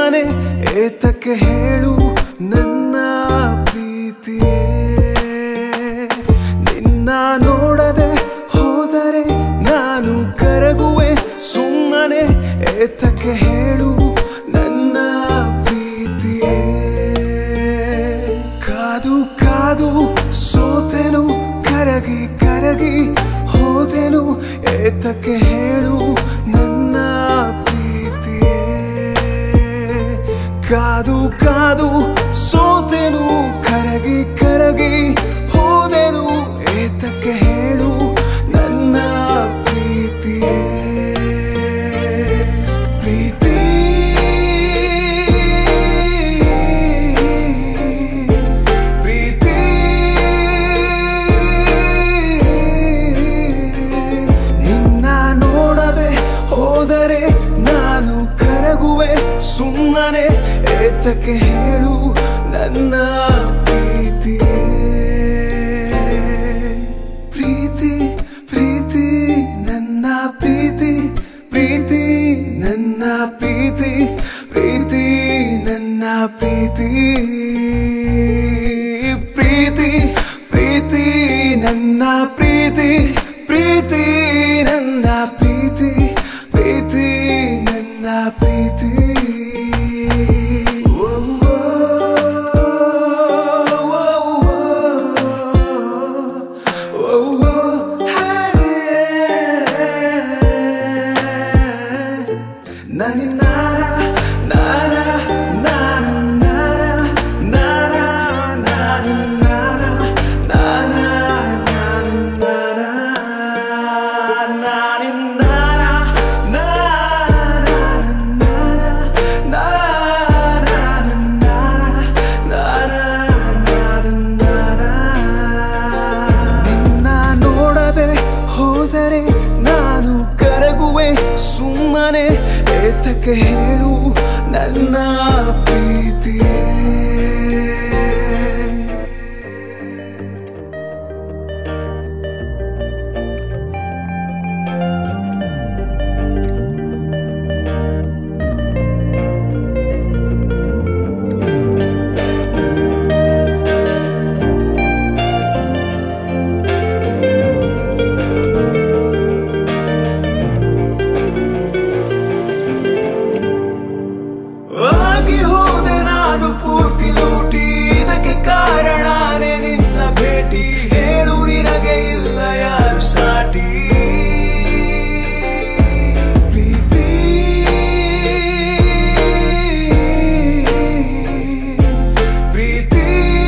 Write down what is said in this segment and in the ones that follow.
ಸುಮ್ಮನೆ ಏತಕ್ಕೆ ಹೇಳು ನನ್ನ ಪ್ರೀತಿಯೇ ನಿನ್ನ ನೋಡದೆ ಹೋದರೆ ನಾನು ಕರಗುವೆ ಸುಮ್ಮನೆ ಏತಕ್ಕೆ ಹೇಳು ನನ್ನ ಪ್ರೀತಿಯೇ ಕಾದು ಕಾದು ಸೋತೆನು ಕರಗಿ ಕರಗಿ ಹೋದೆನು ಏತಕ್ಕೆ ಹೇಳು ನನ್ನ ಪ್ರೀತಿಯೇ ಕಾದು ಕಾದು ಸೋತೆನು ಕರಗಿ ಕರಗಿ ಹೋದೆನು ಏತಕ್ಕೆ ಹೇಳು ನನ್ನ ಪ್ರೀತಿಯೇ ಪ್ರೀತಿ ಪ್ರೀತಿ ನಿನ್ನ ನೋಡದೆ ಹೋದರೆ ನಾನು ಕರಗುವೆ ಸುಮ್ಮನೆ ಏತಕ್ಕೆ ಹೇಳು ನನ್ನ ಪ್ರೀತಿಯೇ ಪ್ರೀತಿ ಪ್ರೀತಿ ನನ್ನ ಪ್ರೀತಿ ಪ್ರೀತಿ ನನ್ನ ಪ್ರೀತಿ ಪ್ರೀತಿ ನನ್ನ ಪ್ರೀತಿ ಪ್ರೀತಿ ಪ್ರೀತಿ ನನ್ನ ಪ್ರೀತಿ ಪ್ರೀತಿ ನನ್ನ ಪ್ರೀತಿ ಪ್ರೀತಿ ನನ್ನ ಪ್ರೀತಿ ಓ, ಓ, ಓ, ಓ, ಹೇ. ನನಿ ನಾರ ನಾರ ನಾರ ನಾರ ನಾರ ನಾರ ನಾರ ನಾರ ನಾರ ನಾರ ನಾರಿ ನಾರ ನಾರ ನಾರ ನಾರ ನಾರ ನಾರ ನಾರ ನಾರ ನಿನ್ನ ನೋಡದೆ ಹೋದರೆ ನಾನು ಕರಗುವೆ ಸುಮ್ಮನೆ ಏತಕ್ಕೆ ಹೇಳು ನನ್ನ ಪ್ರೀತಿಯೇ ಆಗಿ ಹೋದೆ ನಾನು ಪೂರ್ತಿ ಲೂಟಿ ಇದಕ್ಕೆ ಕಾರಣನೇ ನಿನ್ನ ಭೇಟಿ ಹೇಳು ನಿನಗೆ ಇಲ್ಲ ಯಾರು ಸಾಟಿ ಪ್ರೀತಿ ಪ್ರೀತಿ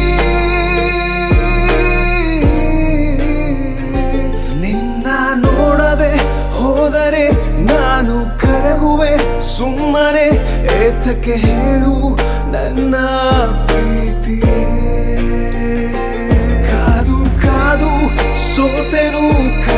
ನಿನ್ನ ನೋಡದೆ ಹೋದರೆ ನಾನು ಕರಗುವೆ ಸುಮ್ಮನೆ ಏತಕ್ಕೆ ಹೇಳು ನನ್ನ ಪ್ರೀತಿಯೇ ಕಾದು ಕಾದು ಸೋತೆನು